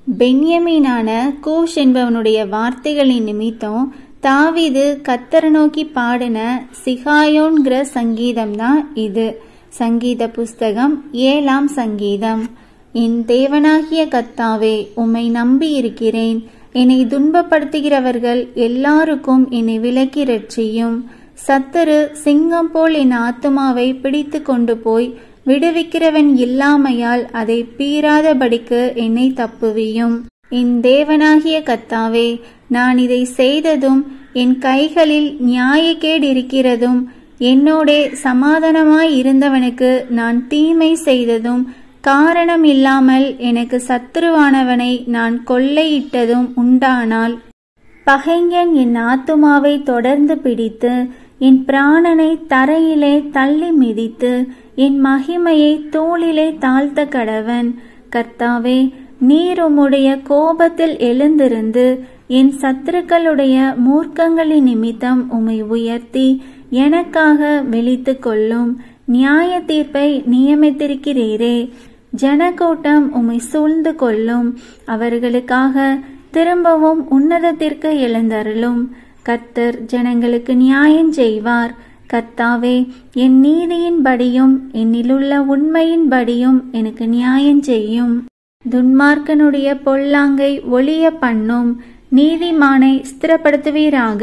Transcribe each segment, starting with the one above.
பென்யமீனான கூஷ் என்பவனுடைய வார்த்தைகளின் நிமித்தம் தாவீது கத்தரை நோக்கி பாடின சிகாயோன்கிற சங்கீதம் தான் இது சங்கீத புஸ்தகம் ஏழாம் சங்கீதம் என் தேவனாகிய கத்தாவே உம்மை நம்பி இருக்கிறேன் என்னை துன்பப்படுத்துகிறவர்கள் எல்லாருக்கும் என்னை விலக்கி ரட்சியும் சத்துரு சிங்கம் போல் என் ஆத்துமாவை பிடித்து கொண்டு போய் விடுவிக்கிறவன் இல்லாமையால் அதை பீறாதபடிக்கு என்னை தப்புவியும் என் தேவனாகிய கத்தாவே நான் இதை செய்ததும் என் கைகளில் நியாயக்கேடு இருக்கிறதும் என்னோடே சமாதானமாய் இருந்தவனுக்கு நான் தீமை செய்ததும் காரணம் இல்லாமல் எனக்கு சத்துருவானவனை நான் கொள்ளையிட்டதும் உண்டானால் பகைஞன் என் ஆத்துமாவை தொடர்ந்து பிடித்து என் பிராணனை தரையிலே தள்ளி மிதித்து என் மகிமையை தோளிலே தாழ்த்த கடவன் கர்த்தாவே நீர் உம்முடைய கோபத்தில் எழுந்திருந்து என் சத்துருக்களுடைய மூர்க்கங்களின் நிமித்தம் உம்மை உயர்த்தி எனக்காக விழித்து கொள்ளும் நியாய தீர்ப்பை நியமித்திருக்கிறீரே ஜனக்கூட்டம் உம்மை சூழ்ந்து கொள்ளும் அவர்களுக்காக திரும்பவும் உன்னதத்திற்கு எழுந்தருளும் கர்த்தர் ஜனங்களுக்கு நியாயம் செய்வார் கர்த்தாவே என் நீதியின்படியும் என்னிலுள்ள உண்மையின்படியும் எனக்கு நியாயம் செய்யும் துன்மார்க்கனுடைய பொல்லாங்கை ஒளிய பண்ணும் நீதிமானை ஸ்திரப்படுத்துவீராக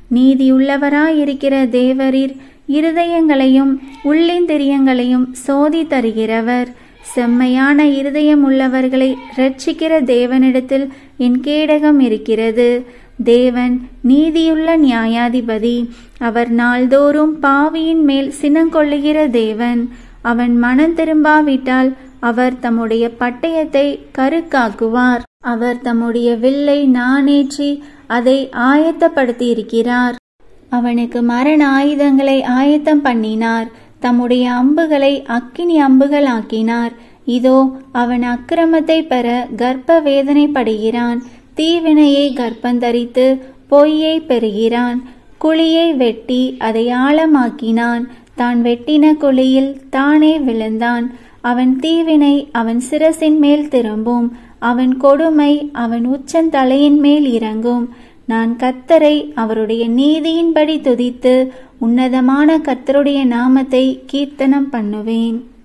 நீதியுள்ளவராயிருக்கிற தேவரீர் இருதயங்களையும் உள்ளிந்திரியங்களையும் சோதி தருகிறவர் செம்மையான இருதயம் உள்ளவர்களை ரட்சிக்கிற தேவனிடத்தில் என் கேடகம் இருக்கிறது தேவன் நீதியுள்ள நியாயாதிபதி அவர் நாள்தோறும் பாவியின் மேல் சினங்கொள்ளுகிற தேவன் அவன் மனம் திரும்பாவிட்டால் அவர் தம்முடைய பட்டயத்தை கருக்காக்குவார் அவர் தம்முடைய வில்லை நானேற்றி அதை ஆயத்தப்படுத்தியிருக்கிறார் அவனுக்கு மரண ஆயுதங்களை ஆயத்தம் பண்ணினார் தம்முடைய அம்புகளை அக்கினி அம்புகள் ஆக்கினார் இதோ அவன் அக்கிரமத்தை பெற கர்ப்ப வேதனைப்படுகிறான் தீவினையை கர்ப்பந்தரித்து பொய்யை பெறுகிறான் குழியை வெட்டி அதை ஆழமாக்கினான் தான் வெட்டின குழியில் தானே விழுந்தான் அவன் தீவினை அவன் சிரசின் மேல் திரும்பும் அவன் கொடுமை அவன் உச்சந்தலையின் மேல் இறங்கும் நான் கத்தரை அவருடைய நீதியின்படி துதித்து உன்னதமான கர்த்தருடைய நாமத்தை கீர்த்தனம் பண்ணுவேன்